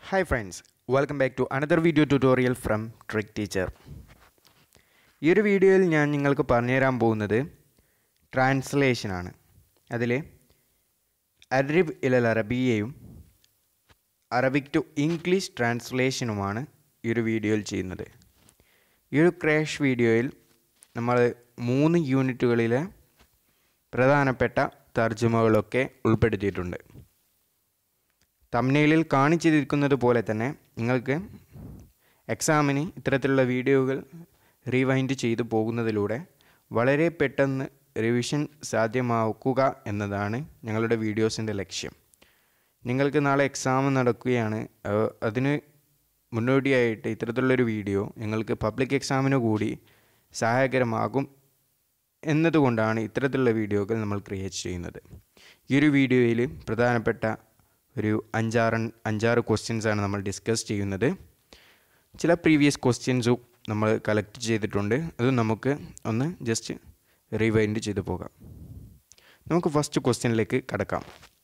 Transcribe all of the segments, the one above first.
Hi friends, welcome back to another video tutorial from Trick Teacher. ഈ ഒരു വീഡിയോയിൽ ഞാൻ നിങ്ങൾക്ക് പറഞ്ഞുതരാൻ പോകുന്നത് ട്രാൻസ്ലേഷനാണ് അതിൽ അറബ് ഇലൽ അറബിയയും അറബിക് ടു ഇംഗ്ലീഷ് ട്രാൻസ്ലേഷനുമാണ് ഈ ഒരു വീഡിയോയിൽ ചെയ്യുന്നത് ഈ ഒരു ക്രാഷ് വീഡിയോയിൽ നമ്മൾ മൂന്ന് യൂണിറ്റുകളിലെ പ്രധാനപ്പെട്ട തർജ്ജമകളൊക്കെ ഉൾപ്പെടുത്തിയിട്ടുണ്ട് തമ്നയിലിൽ കാണിച്ചിരിക്കുന്നത് പോലെ തന്നെ നിങ്ങൾക്ക് എക്സാമിന് ഇത്തരത്തിലുള്ള വീഡിയോകൾ റീവൈൻഡ് ചെയ്തു പോകുന്നതിലൂടെ വളരെ പെട്ടെന്ന് റിവിഷൻ സാധ്യമാക്കുക എന്നതാണ് ഞങ്ങളുടെ വീഡിയോസിൻ്റെ ലക്ഷ്യം നിങ്ങൾക്ക് നാളെ എക്സാം നടക്കുകയാണ് അഹ് അതിന് മുന്നോടിയായിട്ട് ഇത്തരത്തിലുള്ളൊരു വീഡിയോ നിങ്ങൾക്ക് പബ്ലിക് എക്സാമിന് കൂടി സഹായകരമാകും എന്നതുകൊണ്ടാണ് ഇത്തരത്തിലുള്ള വീഡിയോകൾ നമ്മൾ ക്രിയേറ്റ് ചെയ്യുന്നത് ഈ ഒരു വീഡിയോയിൽ പ്രധാനപ്പെട്ട ഒരു അഞ്ചാറ് അഞ്ചാറ് ക്വസ്റ്റ്യൻസാണ് നമ്മൾ ഡിസ്കസ് ചെയ്യുന്നത് ചില പ്രീവിയസ് ക്വസ്റ്റ്യൻസും നമ്മൾ കളക്ട് ചെയ്തിട്ടുണ്ട് അത് നമുക്ക് ഒന്ന് ജസ്റ്റ് റിവൈൻഡ് ചെയ്തു പോകാം നമുക്ക് ഫസ്റ്റ് ക്വസ്റ്റ്യനിലേക്ക് കടക്കാം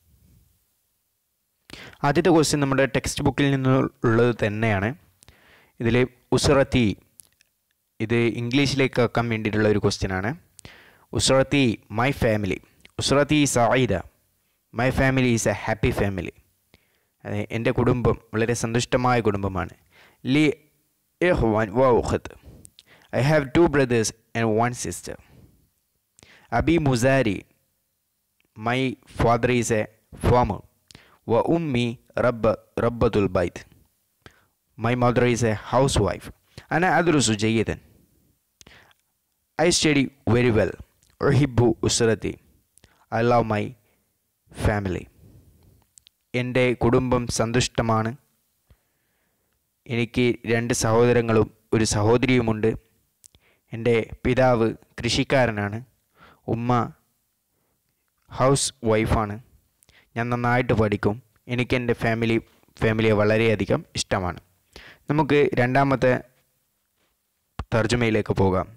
ആദ്യത്തെ ക്വസ്റ്റ്യൻ നമ്മുടെ ടെക്സ്റ്റ് ബുക്കിൽ നിന്നുള്ളത് തന്നെയാണ് ഇതിൽ ഉസുറത്തി ഇത് ഇംഗ്ലീഷിലേക്ക് ആക്കാൻ വേണ്ടിയിട്ടുള്ള ഒരു ക്വസ്റ്റ്യൻ ആണ് ഉസുറത്തി മൈ ഫാമിലി ഉസുറത്തി സായിദ my family is a happy family അതെ എൻ്റെ കുടുംബം വളരെ സന്തുഷ്ടമായ കുടുംബമാണ് ലി എഹ്വാൻ വൗഹത്ത് I have two brothers and one sister അബി മുസാരി my father is a farmer വ ഉമ്മി റബ്ബ റബ്ബത്തുൽ ബൈത്ത് my mother is a housewife അന അദ്രുസു ജയ്യതൻ ഐ സ്റ്റഡി വെരി വെൽ ഒഹിബു ഉസ്രത്തി ഐ ലവ് മൈ ഫാമിലി എൻ്റെ കുടുംബം സന്തുഷ്ടമാണ് എനിക്ക് രണ്ട് സഹോദരങ്ങളും ഒരു സഹോദരിയുമുണ്ട് എൻ്റെ പിതാവ് കൃഷിക്കാരനാണ് ഉമ്മ ഹൗസ് വൈഫാണ് ഞാൻ നന്നായിട്ട് പഠിക്കും എനിക്ക് എൻ്റെ ഫാമിലി ഫാമിലിയെ വളരെയധികം ഇഷ്ടമാണ് നമുക്ക് രണ്ടാമത്തെ തർജ്ജമയിലേക്ക് പോകാം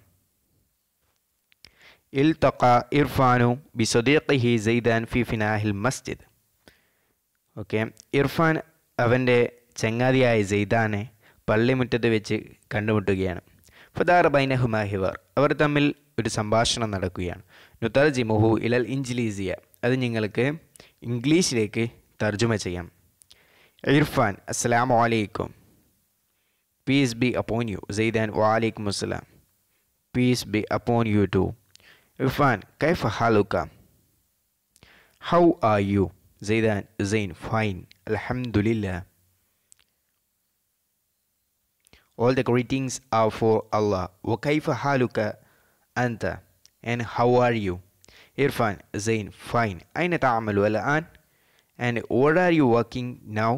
ഇൽ തക്ക ഇർഫാനു ബിസദീഖി സെയ്ദാൻ ഫി ഫിനാഹിൽ മസ്ജിദ് ഓക്കെ ഇർഫാൻ അവൻ്റെ ചങ്ങാതിയായ സെയ്ദാനെ പള്ളിമുറ്റത്ത് വെച്ച് കണ്ടുമുട്ടുകയാണ് ഫദാർ ബൈനഹുമാ ഹിവർ അവർ തമ്മിൽ ഒരു സംഭാഷണം നടക്കുകയാണ് നുതർജിമുഹു ഇലൽ ഇൻജിലീസിയ അത് നിങ്ങൾക്ക് ഇംഗ്ലീഷിലേക്ക് തർജ്ജമ ചെയ്യാം ഇർഫാൻ അസ്സലാമു അലൈക്കും peace be upon you Zaidan വാലൈക്കും അസ്സലാം peace be upon you too Irfan കൈഫ ഹാലുക്ക how are you زيدان زين fine alhamdulillah all the greetings are for Allah وكيف حالك أنت and how are you إرفان زين fine أين تعمل الآن and what are you working now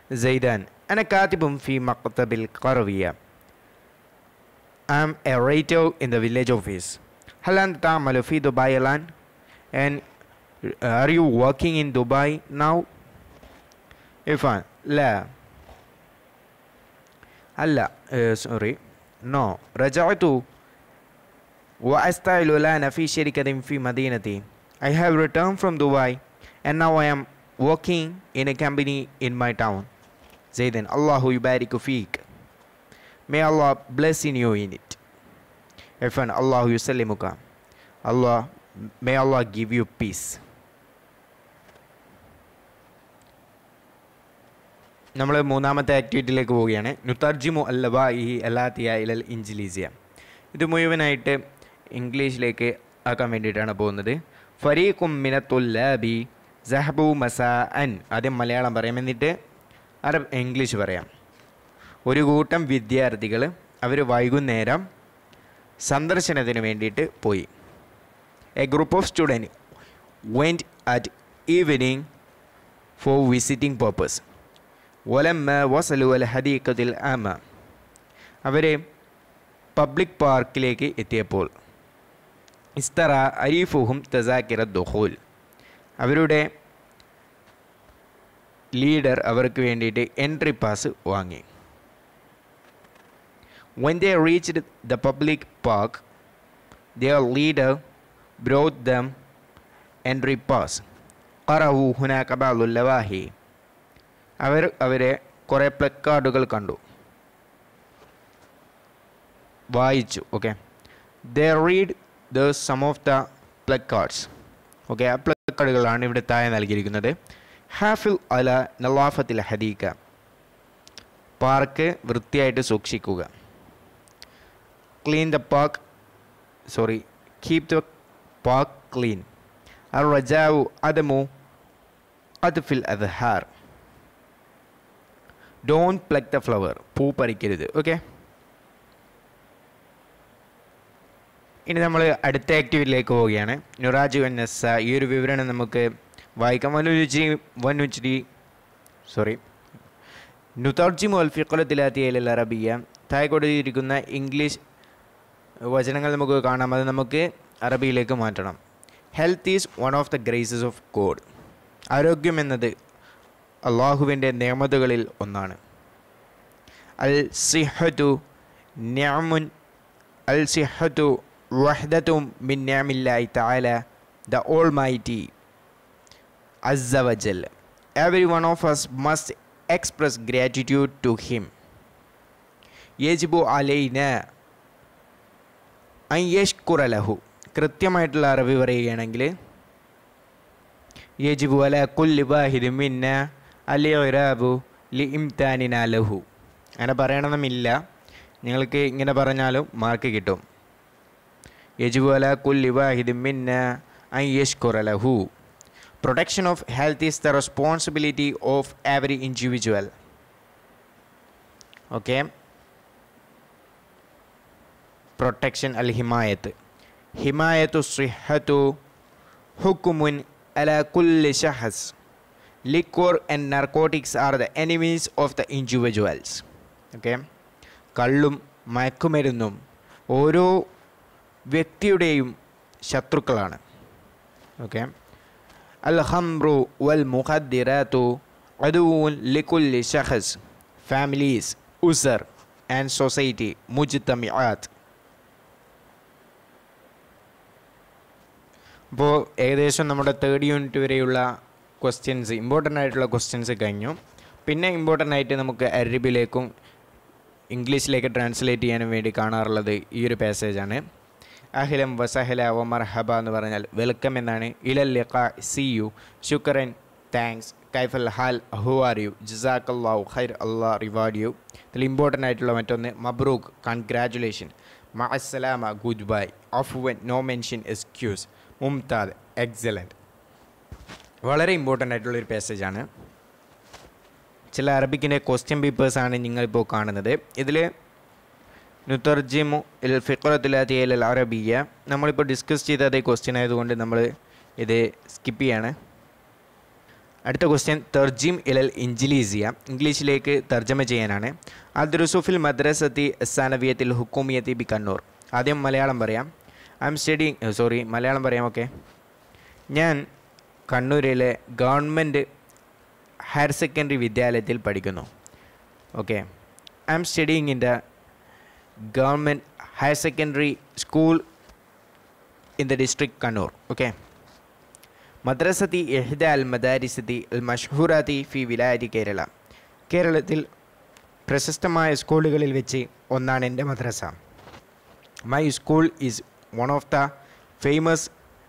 زيدان أنا كاتب في مكتب القروية I'm a writer in the village office هل أنت تعمل في دبي الآن and are you working in Dubai now إرفان لا هلا سوري نو رجعت وأستعمل الآن في شركة في مدينتي I have returned from Dubai and now I am working in a company in my town زيدن الله يبارك فيك May Allah bless in you in it إرفان الله يسلمك Allah May Allah give you peace നമ്മൾ മൂന്നാമത്തെ ആക്ടിവിറ്റിയിലേക്ക് പോവുകയാണ് നുത്തർജിമു അല്ലബ ഈ അല്ലാത്തിയ ഇലൽ ഇഞ്ചിലീസിയ ഇത് മുഴുവനായിട്ട് ഇംഗ്ലീഷിലേക്ക് ആക്കാൻ വേണ്ടിയിട്ടാണ് പോകുന്നത് ഫരീഖും മിനത്തുല്ലാബി സഹബു മസാ അൻ ആദ്യം മലയാളം പറയാം എന്നിട്ട് അറബ് ഇംഗ്ലീഷ് പറയാം ഒരു കൂട്ടം വിദ്യാർത്ഥികൾ അവർ വൈകുന്നേരം സന്ദർശനത്തിന് വേണ്ടിയിട്ട് പോയി a group of student went at evening for visiting purpose ഒലമ്മ വസലു അൽ ഹദീഖത്തിൽ ആമ അവർ പബ്ലിക് പാർക്കിലേക്ക് എത്തിയപ്പോൾ ഇസ്തറ അരീഫുഹും തസാക്കിറ ദുഹൂൽ അവരുടെ ലീഡർ അവർക്ക് വേണ്ടിയിട്ട് എൻട്രി പാസ് വാങ്ങി When they reached the public park, their leader brought them entry pass. قرأوا هناك بعض اللواهي അവർ അവരെ കുറേ പ്ലക്കാർഡുകൾ കണ്ടു വായിച്ചു okay they read the some of the placards okay ആ പ്ലക്കാർഡുകളാണ് ഇവിടെ താഴെ നൽകിയിരിക്കുന്നത് ഹാഫിൽ അല നലാഫത്തിൽ ഹദീക്ക പാർക്ക് വൃത്തിയായിട്ട് സൂക്ഷിക്കുക clean the park sorry keep the park clean അർ റജാവു അതമു അദ്ഫിൽ അദ്ഹാർ ഡോണ്ട് പ്ലക്ക് ദ ഫ്ലവർ പൂ പറിക്കരുത് ഓക്കെ ഇനി നമ്മൾ അടുത്ത ആക്ടിവിറ്റിയിലേക്ക് പോവുകയാണ് നുറാജു നസ ഈ ഒരു വിവരണം നമുക്ക് വായിക്കാം വനുചി വനുചി സോറി നുതർജിമു അൽ ഫിഖലത്തിലാത്തിയൽ അറബിയ താഴെ കൊടുത്തിരിക്കുന്ന ഇംഗ്ലീഷ് വചനങ്ങൾ നമുക്ക് കാണാം അത് നമുക്ക് അറബിയിലേക്ക് മാറ്റണം health is one of the graces of God ആരോഗ്യം എന്നത് അള്ളാഹുവിൻ്റെ നിയമതകളിൽ ഒന്നാണ് അൽ സിഹത്തു ന്യാമുൻ അൽ സിഹത്തു വഹ്ദത്തും മിൻ ന്യാമില്ലായി താല ദ ഓൾ മൈറ്റി അസവജൽ every one of us must express gratitude to him യജിബു അലൈന അയ്യഷ്കുറ ലഹു കൃത്യമായിട്ടുള്ള അറിവ് പറയുകയാണെങ്കിൽ യജിബു അല കുല്ലി വാഹിദ് മിന്ന അലിറാബു ലി ഇംതാനിന ലഹു അങ്ങനെ പറയണമെന്നില്ല നിങ്ങൾക്ക് ഇങ്ങനെ പറഞ്ഞാലും മാർക്ക് കിട്ടും യജിബു അല കുല്ലി വാഹിദ് മിന്ന അയ്യഷ്കുറ ലഹു protection of health is the responsibility of every individual okay protection അൽ ഹിമായത്ത് ഹിമായത്തു സിഹത്തു ഹുക്കുമുൻ അല കുല്ലി ഷഹസ് liquor and narcotics are the enemies of the individuals okay കള്ളും മയക്കുമരുന്നും ഓരോ വ്യക്തിയുടെയും ശത്രുക്കളാണ് ഓക്കെ അൽ ഹംറു വൽ മുഖദ്ദിറാത്തു അദുവൂൻ ലിക്കുല്ലി ഷഹസ് ഫാമിലീസ് ഉസർ ആൻഡ് സൊസൈറ്റി മുജ്തമിആത്ത് അപ്പോൾ ഏകദേശം നമ്മുടെ തേർഡ് യൂണിറ്റ് വരെയുള്ള ക്വസ്റ്റ്യൻസ് ഇമ്പോർട്ടൻ്റ് ആയിട്ടുള്ള ക്വസ്റ്റ്യൻസ് കഴിഞ്ഞു പിന്നെ ഇമ്പോർട്ടൻ്റ് ആയിട്ട് നമുക്ക് അറബിയിലേക്കും ഇംഗ്ലീഷിലേക്ക് ട്രാൻസ്ലേറ്റ് ചെയ്യാനും വേണ്ടി കാണാറുള്ളത് ഈ ഒരു പാസേജാണ് അഹിലം വസഹല വ മർഹബ എന്ന് പറഞ്ഞാൽ വെൽക്കം എന്നാണ് ഇലൽ ലിഖ സി യു ശുക്രൻ താങ്ക്സ് കൈഫൽ ഹാൽ ഹു ആർ യു ജസാഖല്ലാഹു ഖൈർ അള്ളാ റിവാർഡ് യു ഇതിൽ ഇമ്പോർട്ടൻ്റ് ആയിട്ടുള്ള മറ്റൊന്ന് മബ്രൂക്ക് കൺഗ്രാറ്റുലേഷൻ മഅസ്സലാമ ഗുഡ് ബൈ അഫ്വൻ നോ മെൻഷൻ എക്സ്ക്യൂസ് മുംതാദ് എക്സലൻറ്റ് വളരെ ഇമ്പോർട്ടൻ്റ് ആയിട്ടുള്ള ഒരു പാസേജാണ് ചില അറബിക്കിൻ്റെ ക്വസ്റ്റ്യൻ പേപ്പേഴ്സാണ് നിങ്ങളിപ്പോൾ കാണുന്നത് ഇതിൽ നുത്തർജിമു ഇൽ ഫിഖറത്തുലാത്തി അൽ അറബിയ നമ്മളിപ്പോൾ ഡിസ്കസ് ചെയ്ത അതേ ക്വസ്റ്റ്യൻ ആയതുകൊണ്ട് നമ്മൾ ഇത് സ്കിപ്പ് ചെയ്യാണ് അടുത്ത ക്വസ്റ്റ്യൻ തർജിം ഇലൽ ഇഞ്ചിലീസിയ ഇംഗ്ലീഷിലേക്ക് തർജ്ജമ ചെയ്യാനാണ് അദ്രുസുഫിൽ മദ്രസത്തി സാനവിയത്തിൽ ഹുക്കൂമിയത്തി ബി കണ്ണൂർ ആദ്യം മലയാളം പറയാം I am studying sorry Malayalam പറയാം ഓക്കെ ഞാൻ കണ്ണൂരിലെ ഗവൺമെൻറ് ഹയർ സെക്കൻഡറി വിദ്യാലയത്തിൽ പഠിക്കുന്നു okay I am studying in the government higher secondary school in the district Kannur okay മദ്രസത്തി എഹ്ദ അൽ മദാരിസത്തി അൽ മഷ്ഹൂറാത്തി ഫി വിലായത്തി കേരള കേരളത്തിൽ പ്രശസ്തമായ സ്കൂളുകളിൽ വെച്ച് ഒന്നാണ് എൻ്റെ മദ്രസ my school is one of the famous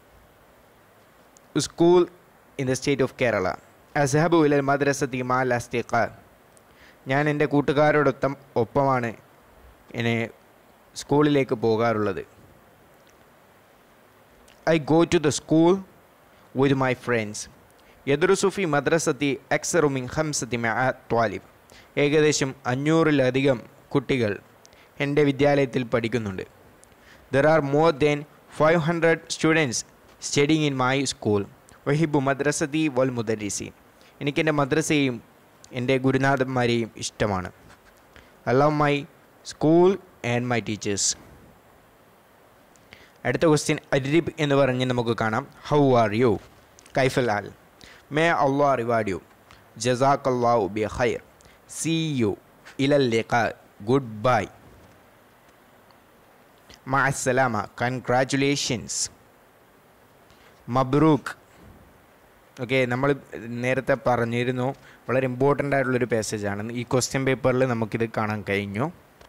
school in the state of Kerala അസഹബു ഇലൽ മദ്രസത്തി മാൽ അസ്തിഖ ഞാൻ എൻ്റെ കൂട്ടുകാരോടൊപ്പം ഒപ്പമാണ് എന്നെ സ്കൂളിലേക്ക് പോകാറുള്ളത് I go to the school with my friends യദുറുസുഫി മദ്രസത്തി എക്സറുമിൻ ഹംസത്തി ത്വാലിബ് ഏകദേശം അഞ്ഞൂറിലധികം കുട്ടികൾ എൻ്റെ വിദ്യാലയത്തിൽ പഠിക്കുന്നുണ്ട് there are more than five hundred students studying in my school വഹിബു മദ്രസത്തി വൽ മുദരിസി എനിക്കെൻ്റെ മദ്രസയും എൻ്റെ ഗുരുനാഥന്മാരെയും ഇഷ്ടമാണ് I love my school and my teachers അടുത്ത ക്വസ്റ്റ്യൻ അരിബ് എന്ന് പറഞ്ഞ് നമുക്ക് കാണാം ഹൗ ആർ യു കൈഫൽ ആൽ മേ അള്ളാ റിവാർഡ് യു ജസാഖ് അള്ളാഹു ബി ഖൈർ സി യു ഇലൽ ഗുഡ് ബൈ മഅസ്സലാമ കൺഗ്രാറ്റുലേഷൻസ് മബ്രൂക്ക് ഓക്കെ നമ്മൾ നേരത്തെ പറഞ്ഞിരുന്നു വളരെ ഇമ്പോർട്ടൻ്റ് ആയിട്ടുള്ളൊരു പാസേജാണ് ഈ ക്വസ്റ്റ്യൻ പേപ്പറിൽ നമുക്കിത് കാണാൻ കഴിഞ്ഞു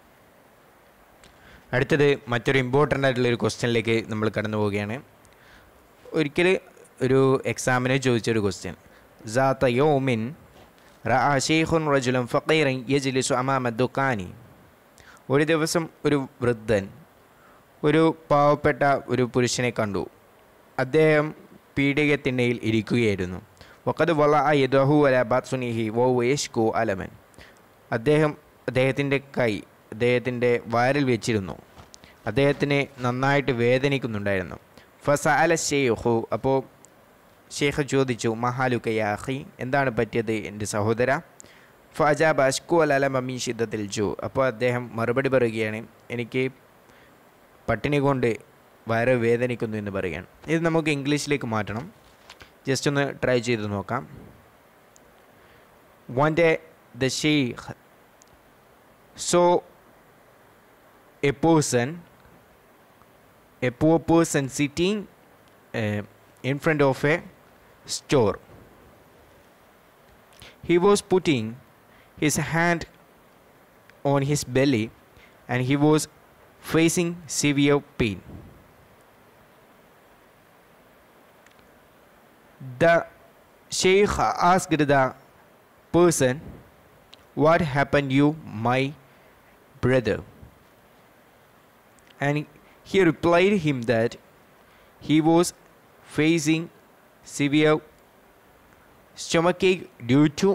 അടുത്തത് മറ്റൊരു ഇമ്പോർട്ടൻ്റ് ആയിട്ടുള്ള ഒരു ക്വസ്റ്റ്യനിലേക്ക് നമ്മൾ കടന്നു പോവുകയാണ് ഒരിക്കൽ ഒരു എക്സാമിന് ചോദിച്ചൊരു ക്വസ്റ്റ്യൻ ജാത്ത യോമിൻ ഷെയ്ഖുൻ റജുലം ഫക്കീറൻ യജ്ലിസു അമാമ ദുക്കാനി ഒരു ദിവസം ഒരു വൃദ്ധൻ ഒരു പാവപ്പെട്ട ഒരു പുരുഷനെ കണ്ടു അദ്ദേഹം പീഡികത്തിണ്ണയിൽ ഇരിക്കുകയായിരുന്നു വക്കത് വള യദഹു അല ബാത്സുനിഹി വോ യേഷ്കു അലമൻ അദ്ദേഹം അദ്ദേഹത്തിൻ്റെ കൈ അദ്ദേഹത്തിൻ്റെ വയറിൽ വെച്ചിരുന്നു അദ്ദേഹത്തിന് നന്നായിട്ട് വേദനിക്കുന്നുണ്ടായിരുന്നു ഫസ അല ഷെയ്ഖു അപ്പോൾ ഷെയ്ഖ് ചോദിച്ചു മഹാലുക്ക യാഹി എന്താണ് പറ്റിയത് എൻ്റെ സഹോദര ഫജാബ് അഷ്കു അൽ അലമ മീ ഷിദ്ദത്തിൽ ജു അപ്പോൾ അദ്ദേഹം മറുപടി പറയുകയാണ് എനിക്ക് പട്ടിണി കൊണ്ട് വയറ് വേദനിക്കുന്നു എന്ന് പറയുകയാണ് ഇത് നമുക്ക് ഇംഗ്ലീഷിലേക്ക് മാറ്റണം ജസ്റ്റ് ഒന്ന് ട്രൈ ചെയ്ത് നോക്കാം one day the sheikh saw a person a poor person sitting uh, in front of a store. He was putting his hand on his belly and he was facing severe pain. The Sheikh asked the person, What happened you, my brother? And he replied him that he was facing severe stomachache due to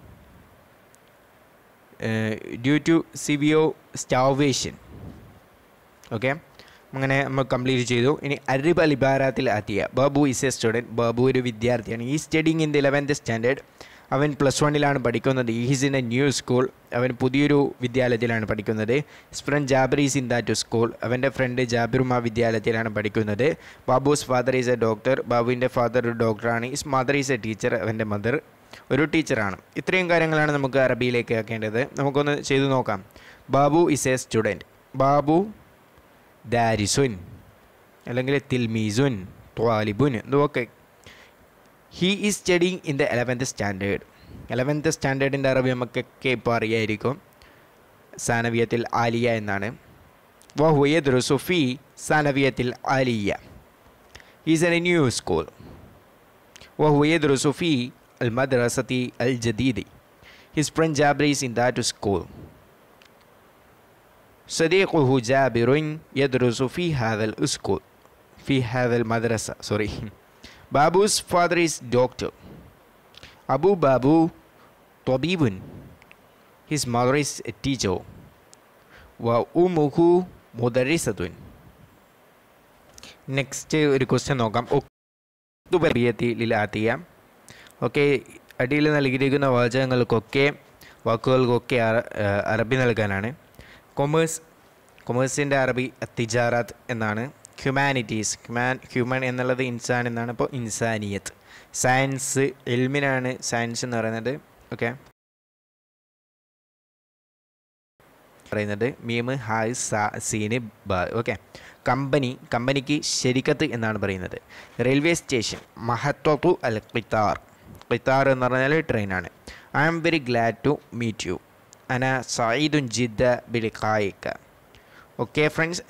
uh, due to severe starvation okay അങ്ങനെ നമ്മൾ complete ചെയ്തു ഇനി അരിബ് അൽ ഇബാറാത്തിൽ ആത്തിയ Babu is a student Babu ഒരു വിദ്യാർത്ഥിയാണ് ഈ studying in the eleventh standard അവൻ പ്ലസ് വണ്ണിലാണ് പഠിക്കുന്നത് is in a new school അവൻ പുതിയൊരു വിദ്യാലയത്തിലാണ് പഠിക്കുന്നത് his friend Jabar is in that school അവൻ്റെ ഫ്രണ്ട് ജാബിറും ആ വിദ്യാലയത്തിലാണ് പഠിക്കുന്നത് Babu's father is a doctor ബാബുവിൻ്റെ ഫാദർ ഒരു ഡോക്ടറാണ് his mother is a teacher അവൻ്റെ മദർ ഒരു ടീച്ചറാണ് ഇത്രയും കാര്യങ്ങളാണ് നമുക്ക് അറബിയിലേക്ക് ആക്കേണ്ടത് നമുക്കൊന്ന് ചെയ്തു നോക്കാം Babu is a student Babu ദാരിസുൻ അല്ലെങ്കിൽ തിൽമീസുൻ ത്വാലിബുൻ ഇതൊക്കെ he is studying in the eleventh standard eleventh സ്റ്റാൻഡേർഡിൻ്റെ അറബി നമുക്കൊക്കെ ഇപ്പോൾ അറിയായിരിക്കും സാനവിയത്തിൽ ആലിയ എന്നാണ് വഹുയത് റുസുഫി സാനവിയത്തിൽ ആലിയ ഈസ് എൻ ന്യൂ സ്കൂൾ വഹുയത് റുസുഫി അൽ മദ്രസത്തി അൽ ജദീദി his friend Jabir is in that school صديقه جابر يدرس في هذا السكول في هذا المدرسة sorry Babu's father is doctor Abu Babu طبيب his mother is a teacher وأمه مدرسة next ഒരു ക്വസ്റ്റ്യൻ നോക്കാം ഒക്തുബിയത്തി ലിലാത്തിയ ഓക്കെ അടിയിൽ നൽകിയിരിക്കുന്ന വാചകങ്ങൾക്കൊക്കെ വാക്കുകൾക്കൊക്കെ അറ- ഏഹ് അറബി നൽകാനാണ് കൊമേഴ്സ് കൊമേഴ്സിൻ്റെ അറബി തിജാറാത്ത് എന്നാണ് ഹ്യൂമാനിറ്റീസ് ഹ്യൂമാൻ ഹ്യൂമൻ എന്നുള്ളത് ഇൻസാൻ എന്നാണ് ഇപ്പോൾ ഇൻസാനിയത്ത് സയൻസ് എൽമിനാണ് സയൻസ് എന്ന് പറയുന്നത് ഓക്കെ പറയുന്നത് മീമ് ഹായ് സാ സീന് ബ ഓക്കെ കമ്പനി കമ്പനിക്ക് ശരിക്കത്ത് എന്നാണ് പറയുന്നത് റെയിൽവേ സ്റ്റേഷൻ മഹത്വത്തു അൽ ഖിത്താർ ഖിത്താർ എന്ന് പറഞ്ഞാൽ ട്രെയിനാണ് I am very glad to meet you അന സയ്യിദുൻ ജിദ്ദ ബിലിഖായിക്ക ഓക്കെ ഫ്രണ്ട്സ്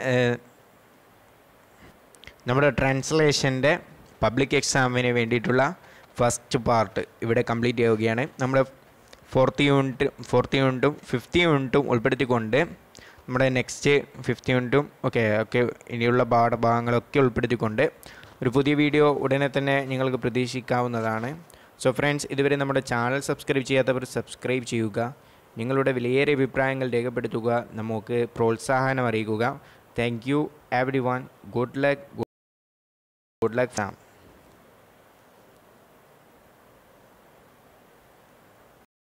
നമ്മുടെ ട്രാൻസ്ലേഷൻ്റെ പബ്ലിക് എക്സാമിന് വേണ്ടിയിട്ടുള്ള ഫസ്റ്റ് പാർട്ട് ഇവിടെ കംപ്ലീറ്റ് ചെയ്യുകയാണ് നമ്മുടെ ഫോർത്ത് യൂണിറ്റ് ഫോർത്ത് യൂണിറ്റും ഫിഫ്ത്ത് യൂണിറ്റും ഉൾപ്പെടുത്തിക്കൊണ്ട് നമ്മുടെ നെക്സ്റ്റ് ഫിഫ്ത്ത് യൂണിറ്റും ഓക്കെ ഒക്കെ ഇനിയുള്ള പാഠഭാഗങ്ങളൊക്കെ ഉൾപ്പെടുത്തിക്കൊണ്ട് ഒരു പുതിയ വീഡിയോ ഉടനെ തന്നെ നിങ്ങൾക്ക് പ്രതീക്ഷിക്കാവുന്നതാണ് സോ ഫ്രണ്ട്സ് ഇതുവരെ നമ്മുടെ ചാനൽ സബ്സ്ക്രൈബ് ചെയ്യാത്തവർ സബ്സ്ക്രൈബ് ചെയ്യുക നിങ്ങളുടെ വിലയേറിയ അഭിപ്രായങ്ങൾ രേഖപ്പെടുത്തുക നമുക്ക് പ്രോത്സാഹനം അറിയിക്കുക thank you everyone good luck good luck farm